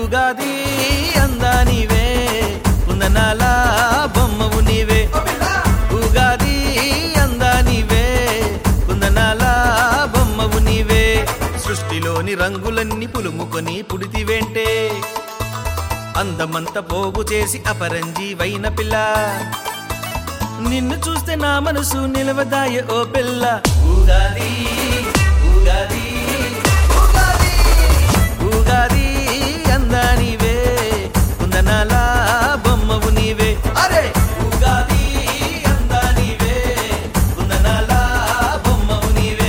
ఉగాది అందానివే కుందనాల బొమ్మవు నీవే ఉగాది అందానివే కుందనాల బొమ్మవు నీవే సృష్టిలోని రంగులన్నీ పులుముకొని పుడితివేంటే అందమంత పోగు చేసి అపరంజీవైన పిల్ల నిన్ను చూస్తే నా మనసు నిలవదాయ ఓ పిల్ల ఉగాది ఉగాది ఉగాది ఉగాది అందానివే కుందనాల బొమ్మవు నీవే అరే ఉగాది అందానివే కుందనాల బొమ్మవు నీవే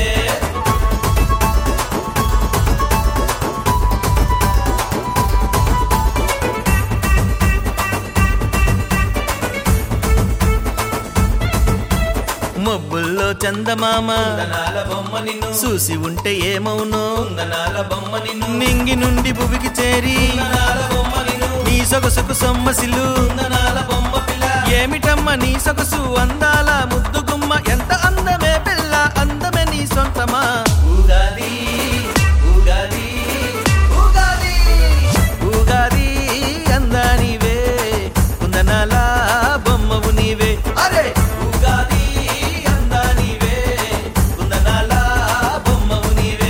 మబ్బుల్లో చందమామ బొమ్మ నిన్ను చూసి ఉంటే ఏమవును బొమ్మ నిన్ను నింగి నుండి భువికి చేరి నీ సొగసుకు సొమ్మసిల్లు బొమ్మ పిల్ల ఏమిటమ్మ నీ సొగసు అందాల ముద్దు గుమ్మ ఎంత అందమే పిల్ల అందమే నీ సొంతమా ఉగాది ఉగాది ఉగాది ఉగాది అందానివే కుందనాల బొమ్మవు నీవే అరే ఉగాది అందానివే కుందనాల బొమ్మవు నీవే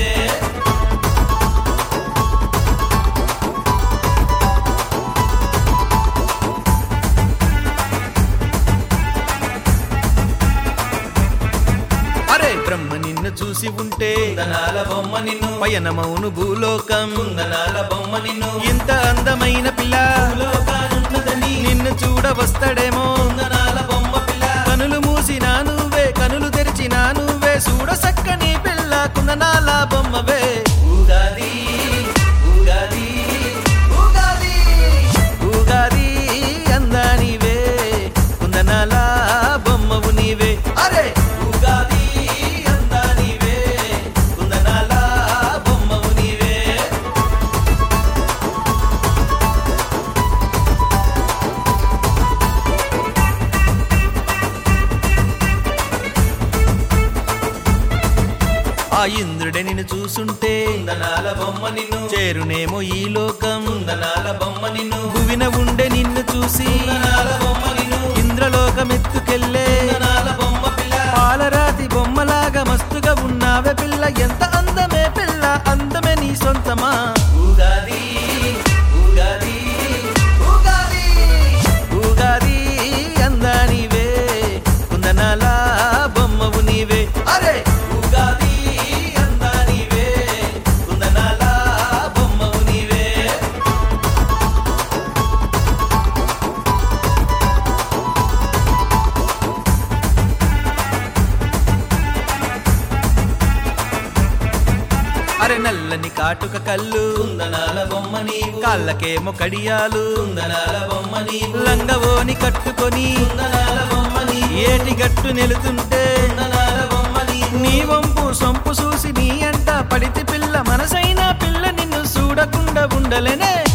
అరే బ్రహ్మ నిన్ను చూసి ఉంటే కుందనాల బొమ్మ నిన్ను పయనమౌను భూలోకం కుందనాల బొమ్మ నిన్ను ఇంత అందమైన పిల్ల భూలోకానున్నదని నిన్ను చూడ వస్తాడేమో కుందనాల బొమ్మ పిల్ల కనులు మూసినా నువ్వే కనులు తెరిచినా నువ్వే చూడ సక్కని పిల్ల కుందనాల బొమ్మవే ఉగాది ఉగాది ఉగాది ఉగాది అందానివే కుందనాల బొమ్మవు నీవే అరే ఉగాది అందానివే కుందనాల బొమ్మవు నీవే ఆ ఇంద్రుడే నిన్ను చూసుంటే కుందనాల బొమ్మ నిన్ను చేరునేమో ఈ లోకం కుందనాల బొమ్మ నిన్ను భువిన ఉండే నిన్ను చూసి బొమ్మ నిన్ను ఇంద్రలోకం ఎత్తుకెళ్ళే బొమ్మ పిల్ల పాలరాతి బొమ్మలాగా మస్తుగా ఉన్నావే పిల్ల ఎంత అందమే పిల్ల అందమే నీ సొంతమా ఉగాది ఉగాది ఉగాది ఉగాది అందానివే కుందనాల బొమ్మవు నీవే అరే ఉగాది అందానివే కుందనాల బొమ్మవు నీవే అరే నల్లని కాటుక కళ్ళు కుందనాల బొమ్మ నీవు కాళ్ళకేమో కడియాలు కుందనాల బొమ్మ నీవు లంగవోని కట్టుకొని కుందనాల బొమ్మ నీవు ఏటి గట్టు నిలుతుంటే కుందనాల బొమ్మ నీవు నీ వంపు సొంపు చూసి నీ అంట పడితే పిల్ల మనసైన పిల్ల నిన్ను చూడకుండా ఉండలేనే